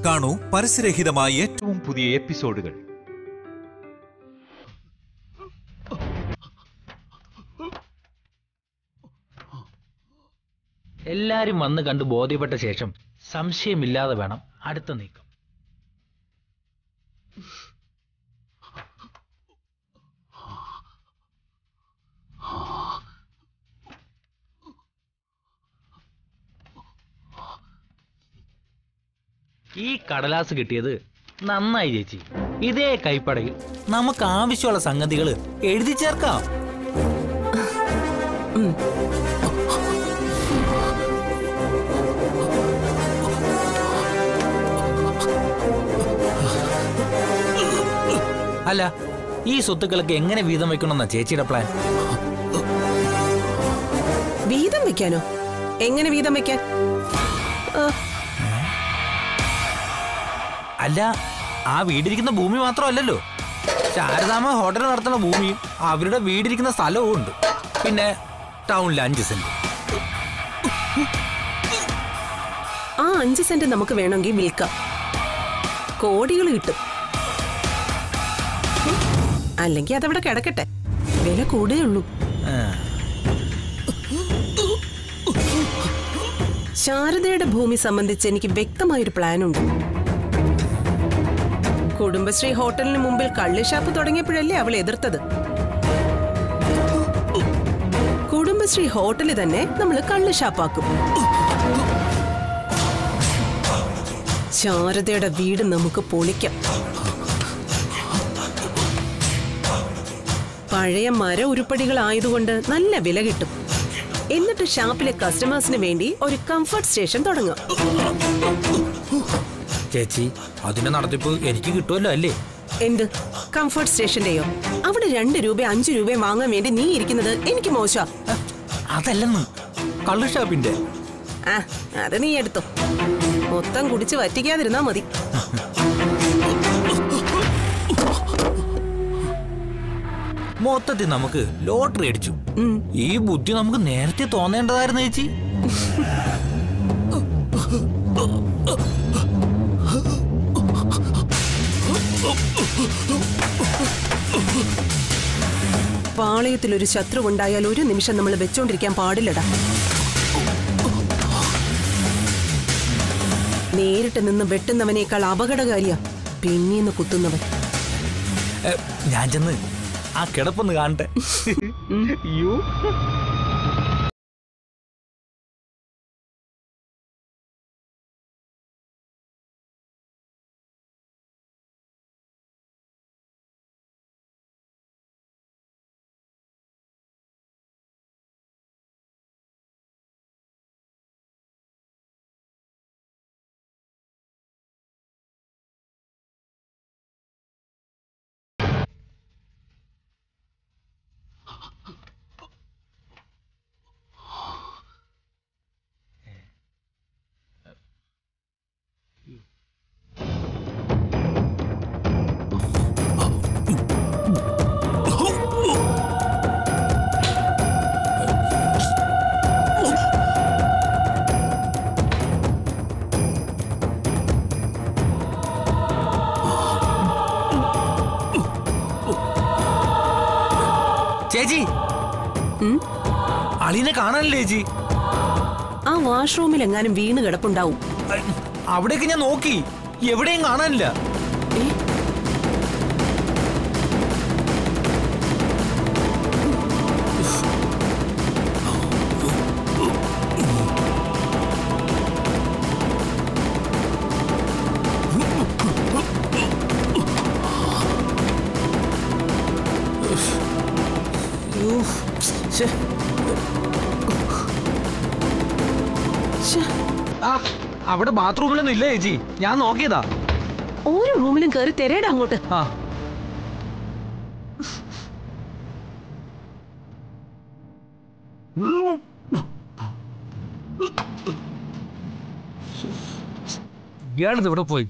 കാണൂ പരസ്യരഹിതമായ ഏറ്റവും പുതിയ എപ്പിസോഡുകൾ എല്ലാരും വന്ന് കണ്ട് ബോധ്യപ്പെട്ട ശേഷം സംശയമില്ലാതെ വേണം അടുത്ത നീക്കം ഈ കടലാസ് കിട്ടിയത് നന്നായി ചേച്ചി ഇതേ കൈപ്പടയിൽ നമുക്ക് ആവശ്യമുള്ള സംഗതികൾ എഴുതി ചേർക്കാം അല്ല ഈ സ്വത്തുക്കളൊക്കെ എങ്ങനെ വീതം വെക്കണമെന്നാ ചേച്ചിയുടെ പ്ലാൻ വീതം വെക്കാനോ എങ്ങനെ വീതം വെക്കാൻ ആ, അല്ല ആ വീടിരിക്കുന്ന ഭൂമി മാത്രമല്ലല്ലോ ശാരദാമ ഹോട്ടൽ നടത്തുന്ന ഭൂമിയും അവരുടെ വീടിരിക്കുന്ന സ്ഥലവും ഉണ്ട് പിന്നെ ടൗണിൽ അഞ്ച് സെന്റ് ആ അഞ്ച് സെന്റ് നമുക്ക് വേണമെങ്കിൽ വിൽക്കാം കോടികൾ കിട്ടും അല്ലെങ്കിൽ അതവിടെ കിടക്കട്ടെ വില കൂടേ ഉള്ളൂ ആ, ശാരദയുടെ ഭൂമി സംബന്ധിച്ച് എനിക്ക് വ്യക്തമായൊരു പ്ലാൻ ഉണ്ട് കുടുംബശ്രീ ഹോട്ടലിന് മുമ്പിൽ കള്ളിഷാപ്പ് തുടങ്ങിയപ്പോഴല്ലേ അവൾ എതിർത്തത് കുടുംബശ്രീ ഹോട്ടലിൽ തന്നെ നമ്മൾ കള്ളിഷാപ്പാക്കും ശാരദയുടെ വീട് നമുക്ക് പൊളിക്കാം പഴയ മര ഉരുപ്പടികളായതുകൊണ്ട് നല്ല വില കിട്ടും എന്നിട്ട് ഷാപ്പിലെ കസ്റ്റമേഴ്സിന് വേണ്ടി ഒരു കംഫർട്ട് സ്റ്റേഷൻ തുടങ്ങാം ചേച്ചി അതിന്റെ നടത്തിപ്പ് എനിക്ക് കിട്ടുമല്ലോ അല്ലേ എന്ത് കംഫർട്ട് സ്റ്റേഷന്റെയോ അവിടെ രണ്ട് രൂപ അഞ്ചു രൂപ വാങ്ങാൻ വേണ്ടി നീ ഇരിക്കുന്നത് എനിക്ക് മോശ ആ, അതല്ലെന്ന് കള്ളു ഷാപ്പിന്റെ ആ അത് നീ എടുത്തോ മൊത്തം കുടിച്ച് വറ്റിക്കാതിരുന്നാ മതി മൊത്തത്തിൽ നമുക്ക് ലോട്ടറി അടിച്ചു ഉം. ഈ ബുദ്ധി നമുക്ക് നേരത്തെ തോന്നേണ്ടതായിരുന്നു ചേച്ചി പാളയത്തിൽ ഒരു ശത്രു ഉണ്ടായാൽ ഒരു നിമിഷം നമ്മൾ വെച്ചോണ്ടിരിക്കാൻ പാടില്ലടാ നേരിട്ട് നിന്ന് വെട്ടുന്നവനേക്കാൾ അപകടകാരിയാ പിന്നീന്ന് കുത്തുന്നവൻ ഏ, ഞാൻ ചെന്ന് ആ കിടപ്പൊന്ന് കാണട്ടെ അയ്യോ ചേച്ചി ഉം? അളിനെ കാണാനില്ലേ ചേച്ചി ആ വാഷ്റൂമിൽ എങ്ങാനും വീണ് കിടപ്പുണ്ടാവും ഐ, അവിടേക്ക് ഞാൻ നോക്കി എവിടെയും കാണാനില്ല ഏ? അയ്യോ, ശ്ശെ. ശ്ശെ, ആ, അവിടെ ബാത്റൂമിലൊന്നും ഇല്ല ചേച്ചി ഞാൻ നോക്കിയതാ ഓരോ റൂമിലും കയറി തെരേടാ അങ്ങോട്ട് ആ ഇയാളിത് ഇവിടെ പോയി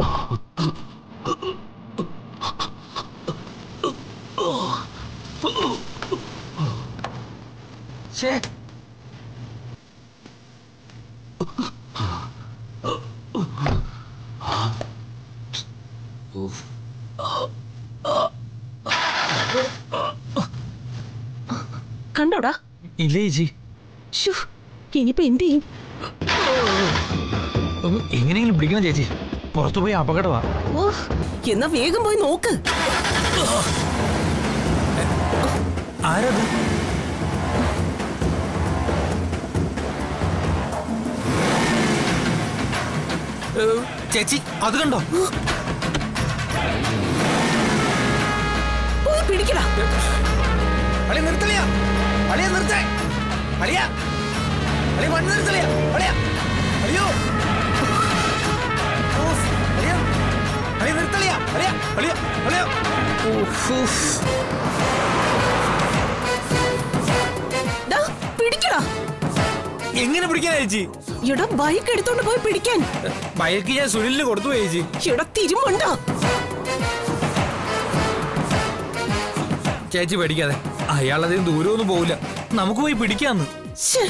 ഛേ കണ്ടോടാ ഇല്ല ചേച്ചി ശ്ശോ, ഇനിയിപ്പോ എന്ത് ചെയ്യും ഒന്ന് എങ്ങനെയെങ്കിലും പിടിക്കണം ചേച്ചി പുറത്തു പോയി അപകടമാ ഓ എന്നാ വേഗം പോയി നോക്ക് ആരത് ഏ, ചേച്ചി അത് കണ്ടോ പോയി പിടിക്കടാ അളിയ നിർത്തലിയാ അളിയ നിർത്തേ അളിയ അളിയ വണ്ടി നിർത്തലിയാ അളിയ അളിയോ ഊഫ്, അളിയ അളിയ നിർത്തലിയാ അളിയ അളിയ അളിയ ഊഫ്, ഊഫ്. ദാ, പിടിക്കടാ എങ്ങനെ പിടിക്കാനാ ചേച്ചി എടാ ബൈക്ക് എടുത്തോണ്ട് പോയി പിടിക്കാൻ ബൈക്ക് ഞാൻ സുനിലിന് കൊടുത്തു ചേച്ചി എടാ തിരുമുണ്ടോ ചേച്ചി പേടിക്കാതെ അയാളധികം ദൂരമൊന്നും പോവില്ല നമുക്ക് പോയി പിടിക്കാന്ന് ശ്ശേ.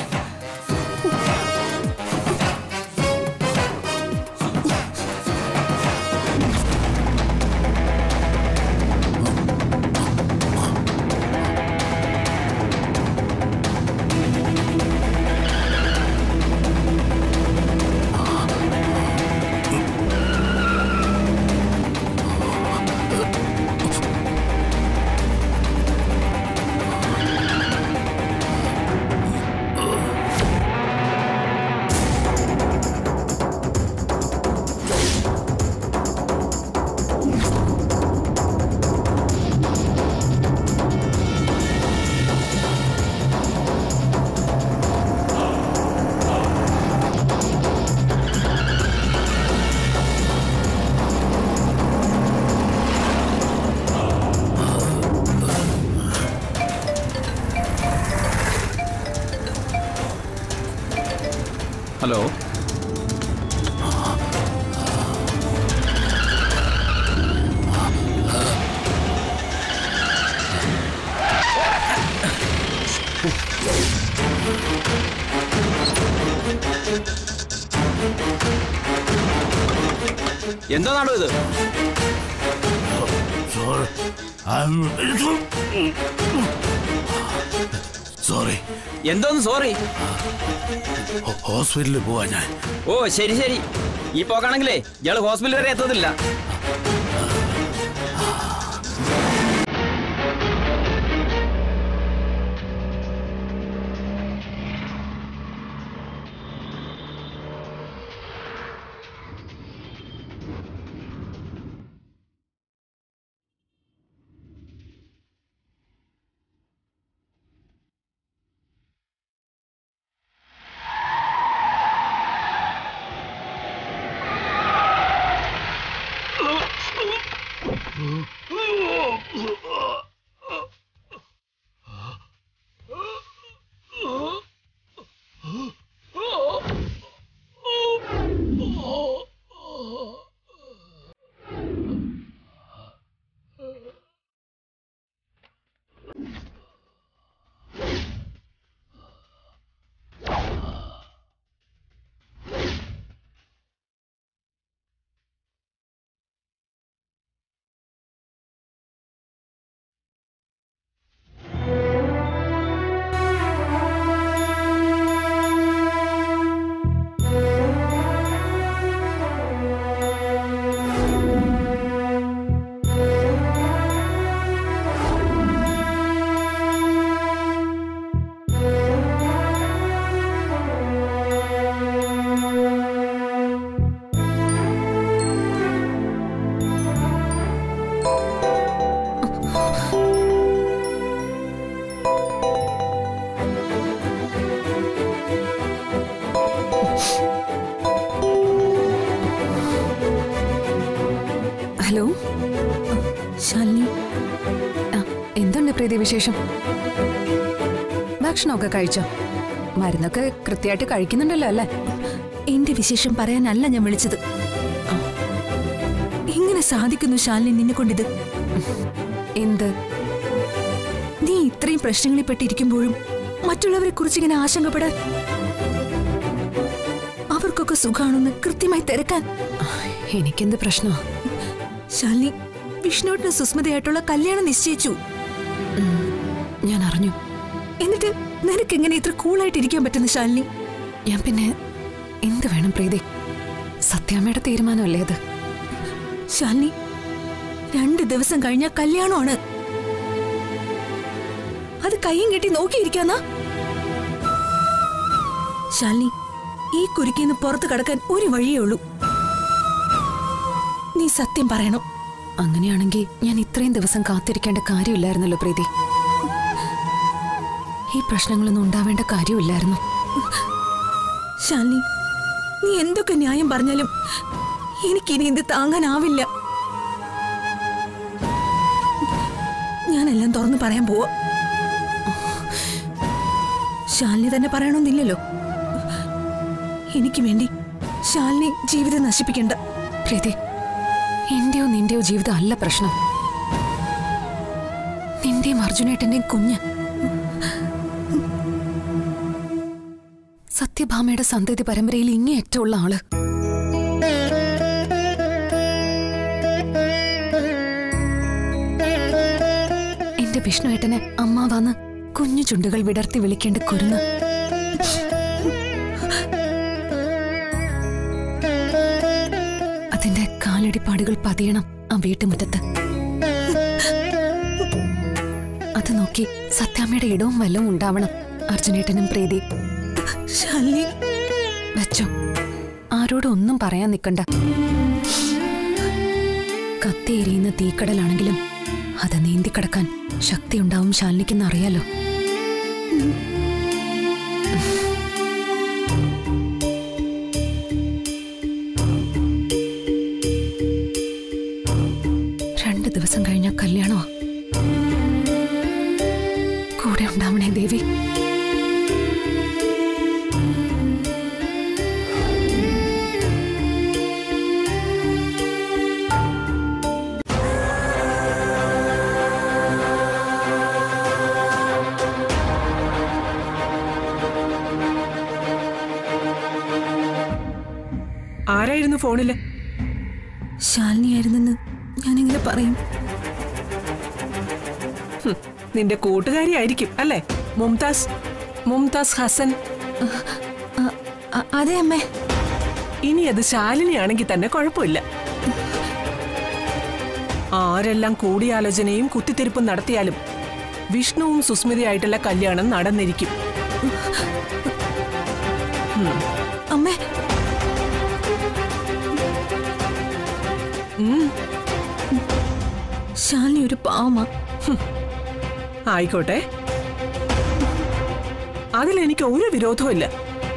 ഹലോ എന്താണോ ഇത് സോറി എന്തോന്ന് സോറി ഹോസ്പിറ്റലിൽ പോവാ ഞാൻ ഓ ശരി ശരി ഈ പോക്കാണെങ്കിലേ ഇയാള് ഹോസ്പിറ്റൽ വരെ എത്തത്തില്ല ഹലോ ശാലിനി ആ, എന്തുണ്ട് പ്രീതി വിശേഷം ഭക്ഷണമൊക്കെ കഴിച്ചോ മരുന്നൊക്കെ കൃത്യമായിട്ട് കഴിക്കുന്നുണ്ടല്ലോ അല്ലേ എന്റെ വിശേഷം പറയാനല്ല ഞാൻ വിളിച്ചത് എങ്ങനെ സാധിക്കുന്നു ശാലിനി നിന്നെ കൊണ്ടിത് എന്ത് നീ ഇത്രയും പ്രശ്നങ്ങളിൽ പെട്ടിരിക്കുമ്പോഴും മറ്റുള്ളവരെ കുറിച്ച് ഇങ്ങനെ ആശങ്കപ്പെടാൻ അവർക്കൊക്കെ സുഖാണെന്ന് കൃത്യമായി തിരക്കാൻ എനിക്കെന്ത് പ്രശ്നമാ ശാലിനി വിഷ്ണുവിന്റെ സുസ്മിതയായിട്ടുള്ള കല്യാണം നിശ്ചയിച്ചു ഞാൻ അറിഞ്ഞു എന്നിട്ട് നിനക്ക് എങ്ങനെ ഇത്ര കൂളായിട്ട് ഇരിക്കാൻ പറ്റുന്ന ശാലിനി ഞാൻ പിന്നെ എന്ത് വേണം പ്രീതി സത്യാമ്മയുടെ തീരുമാനമല്ലേ അത് ശാലിനി രണ്ട് ദിവസം കഴിഞ്ഞ കല്യാണമാണ് അത് കയ്യും കെട്ടി നോക്കിയിരിക്കാന്നാ ശാലിനി ഈ കുരുക്കിന്ന് പുറത്തു കടക്കാൻ ഒരു വഴിയേ ഉള്ളൂ നീ സത്യം പറയണം അങ്ങനെയാണെങ്കിൽ ഞാൻ ഇത്രയും ദിവസം കാത്തിരിക്കേണ്ട കാര്യമില്ലായിരുന്നല്ലോ പ്രീതി ഈ പ്രശ്നങ്ങളൊന്നും ഉണ്ടാവേണ്ട കാര്യമില്ലായിരുന്നു ശാലിനി നീ എന്തൊക്കെ ന്യായം പറഞ്ഞാലും എനിക്കിനി ഇത് താങ്ങാനാവില്ല ഞാനെല്ലാം തുറന്നു പറയാൻ പോവാ ശാലിനി തന്നെ പറയണമെന്നില്ലല്ലോ എനിക്ക് വേണ്ടി ശാലിനി ജീവിതം നശിപ്പിക്കണ്ട പ്രീതി എന്റെയോ നിന്റെയോ ജീവിതം അല്ല പ്രശ്നം നിന്റെയും അർജുനേട്ടന്റെയും കുഞ്ഞ് സത്യഭാമയുടെ സന്തതി പരമ്പരയിൽ ഇങ്ങേയറ്റമുള്ള ആള് എന്റെ വിഷ്ണുവേട്ടനെ അമ്മാവാന്ന് കുഞ്ഞു ചുണ്ടുകൾ വിടർത്തി വിളിക്കേണ്ട കുരുന്ന് അതിന്റെ കാലടിപ്പാടുകൾ പതിയണം ആ വീട്ടുമുറ്റത്ത് അത് നോക്കി സത്യാമ്മയുടെ ഇടവും വല്ലവും ഉണ്ടാവണം അർജുനേട്ടനും പ്രീതി ശാലിനി വെച്ചോ ആരോടും ഒന്നും പറയാൻ നിൽക്കണ്ട കത്തി എരിയുന്ന തീക്കടലാണെങ്കിലും അത് നീന്തിക്കടക്കാൻ ശക്തിയുണ്ടാവും ശാലിനിക്കെന്ന് അറിയാലോ രണ്ട് ദിവസം കഴിഞ്ഞ കല്യാണമാ കൂടെ ഉണ്ടാവണേ ദേവി ആരായിരുന്നു ഫോണില് ശാലിനിയായിരുന്നെന്ന് ഞാനിങ്ങനെ പറയും ഹും, നിന്റെ കൂട്ടുകാരി ആയിരിക്കും അല്ലേ മുംതാസ് മുംതാസ് ഹസൻ അ- അ- അതെ അമ്മേ ഇനി അത് ശാലിനിയാണെങ്കിൽ തന്നെ കുഴപ്പമില്ല ആരെല്ലാം കൂടിയാലോചനയും കുത്തിത്തിരിപ്പും നടത്തിയാലും വിഷ്ണുവും സുസ്മിതയായിട്ടുള്ള കല്യാണം നടന്നിരിക്കും അമ്മേ ഉം, ശാലിനി ഒരു പാവമാ ആയിക്കോട്ടെ അതിലെനിക്ക് ഒരു വിരോധവും ഇല്ല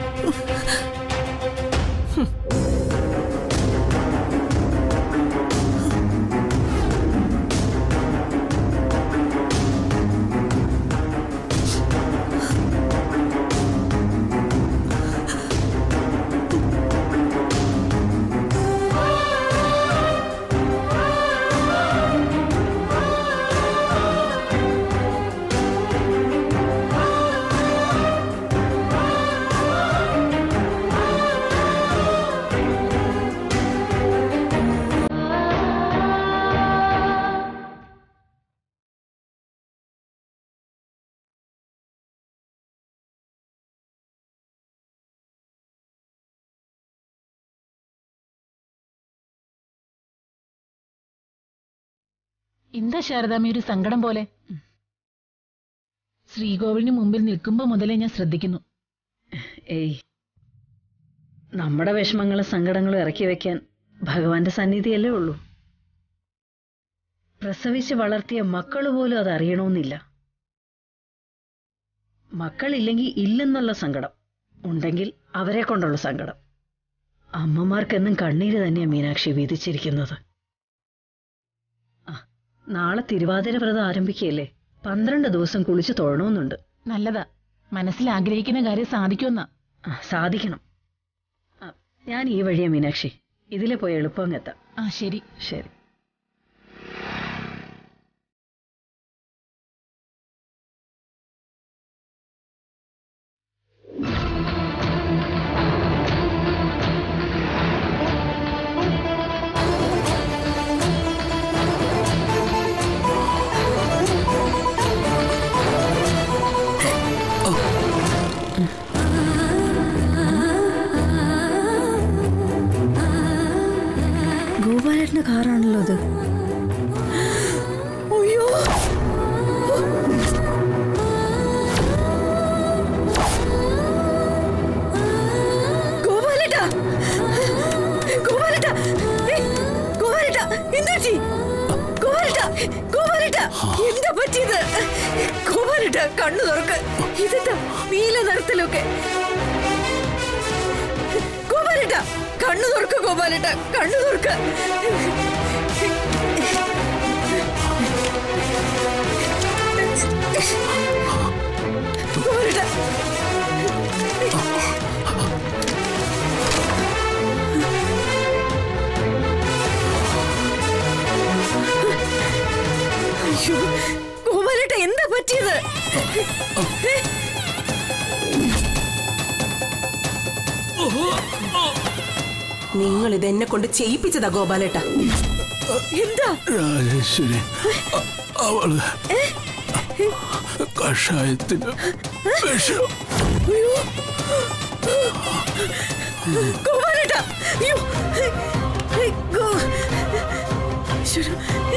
എന്താ ശാരദാമ്മ ഒരു സങ്കടം പോലെ ശ്രീകോവിലിന് മുമ്പിൽ നിൽക്കുമ്പോ മുതലേ ഞാൻ ശ്രദ്ധിക്കുന്നു ഏയ് നമ്മുടെ വിഷമങ്ങളും സങ്കടങ്ങളും ഇറക്കി വെക്കാൻ ഭഗവാന്റെ സന്നിധിയല്ലേ ഉള്ളൂ പ്രസവിച്ച് വളർത്തിയ മക്കൾ പോലും അത് അറിയണമെന്നില്ല മക്കളില്ലെങ്കിൽ ഇല്ലെന്നുള്ള സങ്കടം ഉണ്ടെങ്കിൽ അവരെ കൊണ്ടുള്ള സങ്കടം അമ്മമാർക്കെന്നും കണ്ണീര് തന്നെയാ മീനാക്ഷി വിധിച്ചിരിക്കുന്നത് ആ നാളെ തിരുവാതിര വ്രതം ആരംഭിക്കുകയല്ലേ പന്ത്രണ്ട് ദിവസം കുളിച്ച് തൊഴണമെന്നുണ്ട് നല്ലതാ മനസ്സിൽ ആഗ്രഹിക്കുന്ന കാര്യം സാധിക്കുമെന്നാ ആ, സാധിക്കണം ആ, ഞാൻ ഈ വഴിയാ മീനാക്ഷി ഇതിലെ പോയി എളുപ്പം അങ്ങ് എത്താം ആ ശരി ശരി ഗോപാലേട്ടന്റെ കാറാണല്ലോ അത് അയ്യോ ഗോപാലേട്ടാ ഗോപാലേട്ടാ ഏയ്, ഗോപാലേട്ടാ എന്താ ചെയ് ഗോപാലേട്ടാ ഗോപാലേട്ടാ എന്താ പറ്റിയത് ഗോപാലേട്ടാ കണ്ണു തുറക്ക് ഇതെന്താ നീല നിറത്തിലൊക്കെ ഗോപാലേട്ടാ കണ്ണു തുറക്ക് ഗോപാലേട്ടാ കണ്ണു തുറക്ക് ഗോപാലേട്ടാ അയ്യോ ഗോപാലേട്ട എന്താ പറ്റിയത് ഏ? നിങ്ങൾ ഇത് എന്നെ കൊണ്ട് ചെയ്യിപ്പിച്ചതാ ഗോപാലേട്ട എന്താ രാജേശ്വരി അ- അവള് കഷായത്തിന് വിഷം അയ്യോ ഗോപാലേട്ട അയ്യോ ഏ, ഗോ ഈശ്വരാ. ഏ,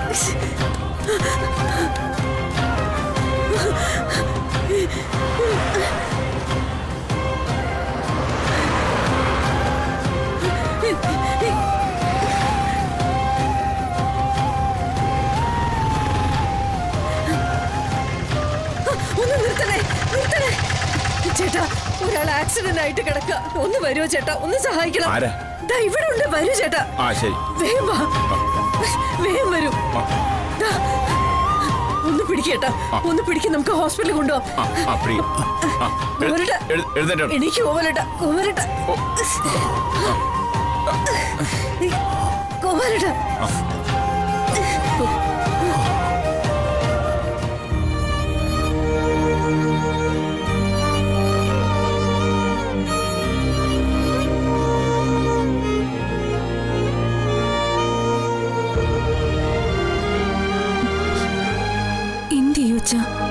ഒന്ന് നിർത്തണേ നിർത്തണേ ചേട്ടാ ഒരാൾ ആക്സിഡന്റ് ആയിട്ട് കിടക്ക ഒന്ന് വരുമോ ചേട്ടാ ഒന്ന് സഹായിക്കണം ആരാ? ദാ ഇവിടെ ഉണ്ട് വരൂ ചേട്ടാ ആ ശരി വേഗം വാ വേഗം വരൂ ദാ, ഒന്ന് പിടിക്കേട്ടാ ഒന്ന് പിടിക്കും നമുക്ക് ഹോസ്പിറ്റലിൽ കൊണ്ടുപോവാം അപ്പടി ഗോവരട്ട എഴുന്നേറ്റോ എനിക്ക് ഗോവരട്ട ഗോവരട്ട ഗോവരട്ട എന്ത് യോച്ച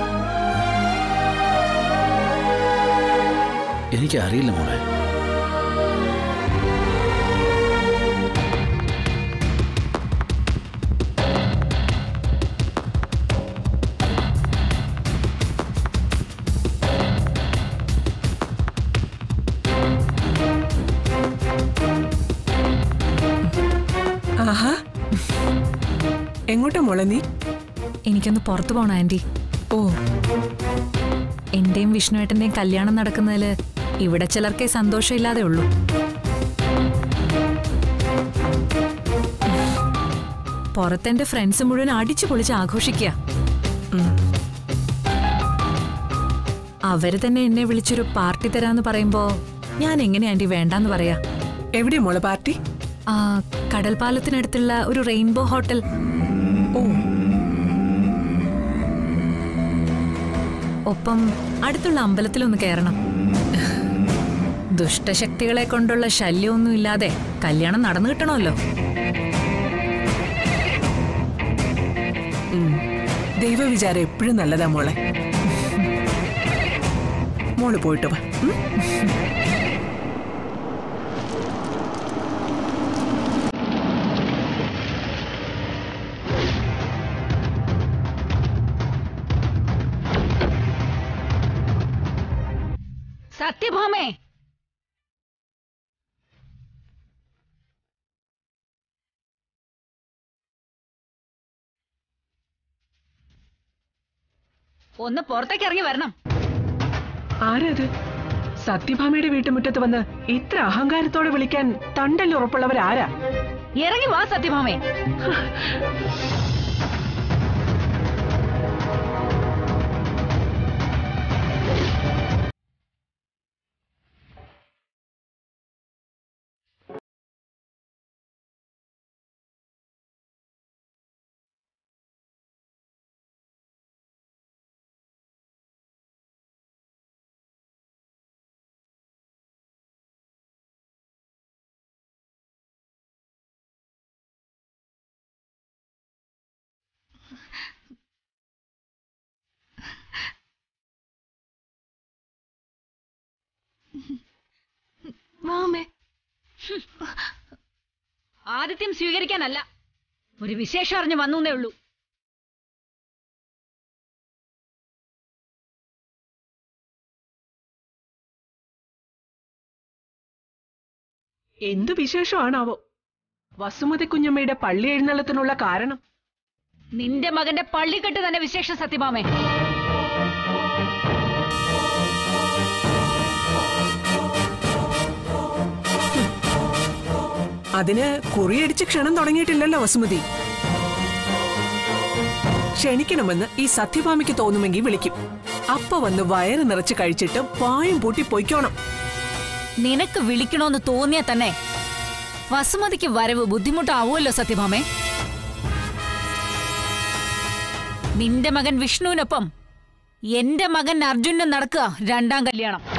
എനിക്ക് അറിയില്ല മോളെ ആഹാ എങ്ങോട്ടാ മോളെ നീ എനിക്കൊന്ന് പുറത്തു പോണം ആന്റി ഓ എന്റെയും വിഷ്ണുവേട്ടന്റെയും കല്യാണം നടക്കുന്നതില് ഇവിടെ ചിലർക്കേ സന്തോഷമില്ലാതെ ഉള്ളൂ പുറത്തെന്റെ ഫ്രണ്ട്സ് മുഴുവൻ അടിച്ചു പൊളിച്ച് ആഘോഷിക്കുക അവര് തന്നെ എന്നെ വിളിച്ചൊരു പാർട്ടി തരാന്ന് പറയുമ്പോ ഞാൻ എങ്ങനെ ആന്റി വേണ്ടാന്ന് പറയാ എവിടെയാ മോളെ പാർട്ടി ആ കടൽപ്പാലത്തിനടുത്തുള്ള ഒരു റെയിൻബോ ഹോട്ടൽ ഓ ഒപ്പം അടുത്തുള്ള അമ്പലത്തിലൊന്ന് കയറണം ദുഷ്ടശക്തികളെ കൊണ്ടുള്ള ശല്യമൊന്നും ഇല്ലാതെ കല്യാണം നടന്നു കിട്ടണമല്ലോ ദൈവവിചാരം എപ്പോഴും നല്ലതാ മോളെ മോള് പോയിട്ട് വാ ഉം? സത്യഭാമേ ഒന്ന് പുറത്തേക്ക് ഇറങ്ങി വരണം ആരത് സത്യഭാമയുടെ വീട്ടുമുറ്റത്ത് വന്ന് ഇത്ര അഹങ്കാരത്തോടെ വിളിക്കാൻ തണ്ടല്ലുറപ്പുള്ളവരാരാ ഇറങ്ങി വാ സത്യഭാമേ വാമേ ആദിത്യം സ്വീകരിക്കാനല്ല ഒരു വിശേഷം അറിഞ്ഞു വന്നേ ഉള്ളൂ എന്തു വിശേഷമാണാവോ വസുമതി കുഞ്ഞമ്മയുടെ പള്ളി എഴുന്നള്ളത്തിനുള്ള കാരണം നിന്റെ മകന്റെ പള്ളിക്കെട്ട് തന്നെ വിശേഷം സത്യഭാമേ അതിന് കുറിയടിച്ച് ക്ഷണം തുടങ്ങിയിട്ടില്ലല്ലോ വസുമതി ക്ഷണിക്കണമെന്ന് ഈ സത്യഭാമിക്ക് തോന്നുമെങ്കിൽ വിളിക്കും അപ്പ വന്ന് വയറ് നിറച്ച് കഴിച്ചിട്ട് പായും പൂട്ടി പൊയ്ക്കോണം നിനക്ക് വിളിക്കണോന്ന് തോന്നിയാ തന്നെ വസുമതിക്ക് വരവ് ബുദ്ധിമുട്ടാവുമല്ലോ സത്യഭാമേ നിന്റെ മകൻ വിഷ്ണുവിനൊപ്പം എന്റെ മകൻ അർജുനും നടക്കുക രണ്ടാം കല്യാണം